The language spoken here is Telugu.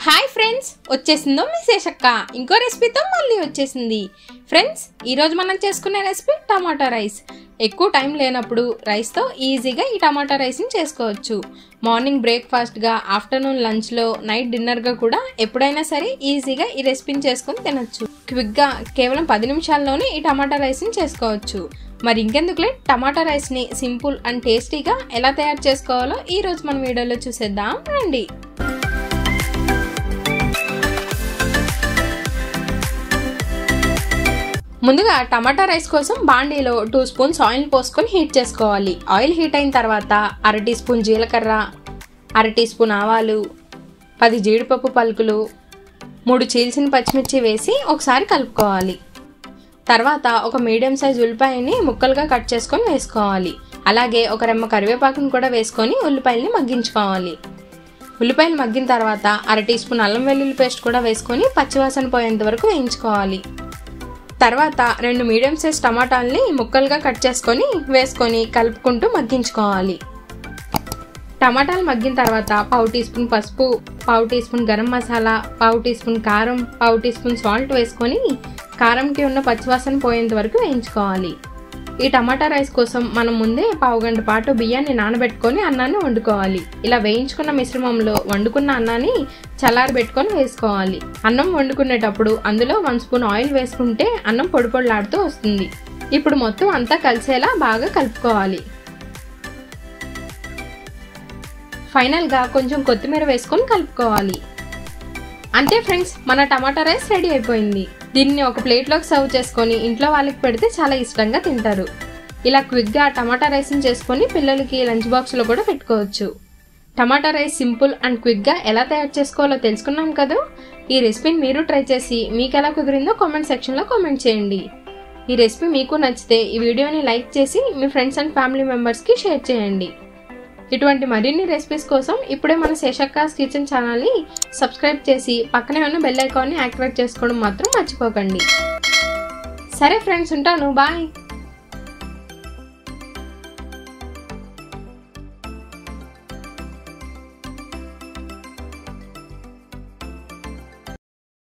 హాయ్ ఫ్రెండ్స్ వచ్చేసిందో మీ శేషక్క ఇంకో రెసిపీతో మళ్ళీ వచ్చేసింది ఫ్రెండ్స్ ఈరోజు మనం చేసుకునే రెసిపీ టమాటా రైస్ ఎక్కువ టైం లేనప్పుడు రైస్తో ఈజీగా ఈ టమాటా రైస్ని చేసుకోవచ్చు మార్నింగ్ బ్రేక్ఫాస్ట్గా ఆఫ్టర్నూన్ లంచ్లో నైట్ డిన్నర్గా కూడా ఎప్పుడైనా సరే ఈజీగా ఈ రెసిపీని చేసుకొని తినొచ్చు క్విక్గా కేవలం పది నిమిషాల్లోనే ఈ టమాటా రైస్ని చేసుకోవచ్చు మరి ఇంకెందుకులే టమాటా రైస్ని సింపుల్ అండ్ టేస్టీగా ఎలా తయారు చేసుకోవాలో ఈ రోజు మన వీడియోలో చూసేద్దాం రండి ముందుగా టమాటా రైస్ కోసం బాండీలో టూ స్పూన్స్ ఆయిల్ పోసుకొని హీట్ చేసుకోవాలి ఆయిల్ హీట్ అయిన తర్వాత అర టీ స్పూన్ జీలకర్ర అర టీ స్పూన్ ఆవాలు పది జీడిపప్పు పలుకులు మూడు చీల్చిన పచ్చిమిర్చి వేసి ఒకసారి కలుపుకోవాలి తర్వాత ఒక మీడియం సైజ్ ఉల్లిపాయని ముక్కలుగా కట్ చేసుకొని వేసుకోవాలి అలాగే ఒక రెమ్మ కరివేపాకును కూడా వేసుకొని ఉల్లిపాయల్ని మగ్గించుకోవాలి ఉల్లిపాయలు మగ్గిన తర్వాత అర టీ స్పూన్ అల్లం వెల్లుల్లి పేస్ట్ కూడా వేసుకొని పచ్చివాసన పోయేంత వరకు వేయించుకోవాలి తర్వాత రెండు మీడియం సైజ్ టమాటాలని ముక్కలుగా కట్ చేసుకొని వేసుకొని కలుపుకుంటూ మగ్గించుకోవాలి టమాటాలు మగ్గిన తర్వాత పావు టీ స్పూన్ పసుపు పావు టీ స్పూన్ గరం మసాలా పావు టీ స్పూన్ కారం పావు టీ స్పూన్ సాల్ట్ వేసుకొని కారంకి ఉన్న పచ్చివాసన పోయేంత వరకు వేయించుకోవాలి ఈ టమాటా రైస్ కోసం మనం ముందే పావు గంట పాటు బియ్యాన్ని నానబెట్టుకొని అన్నాన్ని వండుకోవాలి ఇలా వేయించుకున్న మిశ్రమంలో వండుకున్న అన్నాన్ని చల్లారబెట్టుకొని వేసుకోవాలి అన్నం వండుకునేటప్పుడు అందులో వన్ స్పూన్ ఆయిల్ వేసుకుంటే అన్నం పొడి పొడిలాడుతూ వస్తుంది ఇప్పుడు మొత్తం అంతా కలిసేలా బాగా కలుపుకోవాలి ఫైనల్గా కొంచెం కొత్తిమీర వేసుకొని కలుపుకోవాలి అంతే ఫ్రెండ్స్ మన టమాటా రైస్ రెడీ అయిపోయింది దీన్ని ఒక ప్లేట్లోకి సర్వ్ చేసుకొని ఇంట్లో వాళ్ళకి పెడితే చాలా ఇష్టంగా తింటారు ఇలా క్విక్గా టమాటా రైస్ని చేసుకొని పిల్లలకి లంచ్ బాక్స్లో కూడా పెట్టుకోవచ్చు టమాటా రైస్ సింపుల్ అండ్ క్విక్గా ఎలా తయారు చేసుకోవాలో తెలుసుకున్నాం కదా ఈ రెసిపీని మీరు ట్రై చేసి మీకు ఎలా కుదిరిందో కామెంట్ సెక్షన్లో కామెంట్ చేయండి ఈ రెసిపీ మీకు నచ్చితే ఈ వీడియోని లైక్ చేసి మీ ఫ్రెండ్స్ అండ్ ఫ్యామిలీ మెంబర్స్కి షేర్ చేయండి ఇటువంటి మరిన్ని రెసిపీస్ కోసం ఇప్పుడే మన శేషక్కాస్ కిచెన్ ఛానల్ని సబ్స్క్రైబ్ చేసి పక్కనే ఉన్న బెల్ ఐకాన్ని యాక్టివేట్ చేసుకోవడం మాత్రం మర్చిపోకండి సరే ఫ్రెండ్స్ ఉంటాను బాయ్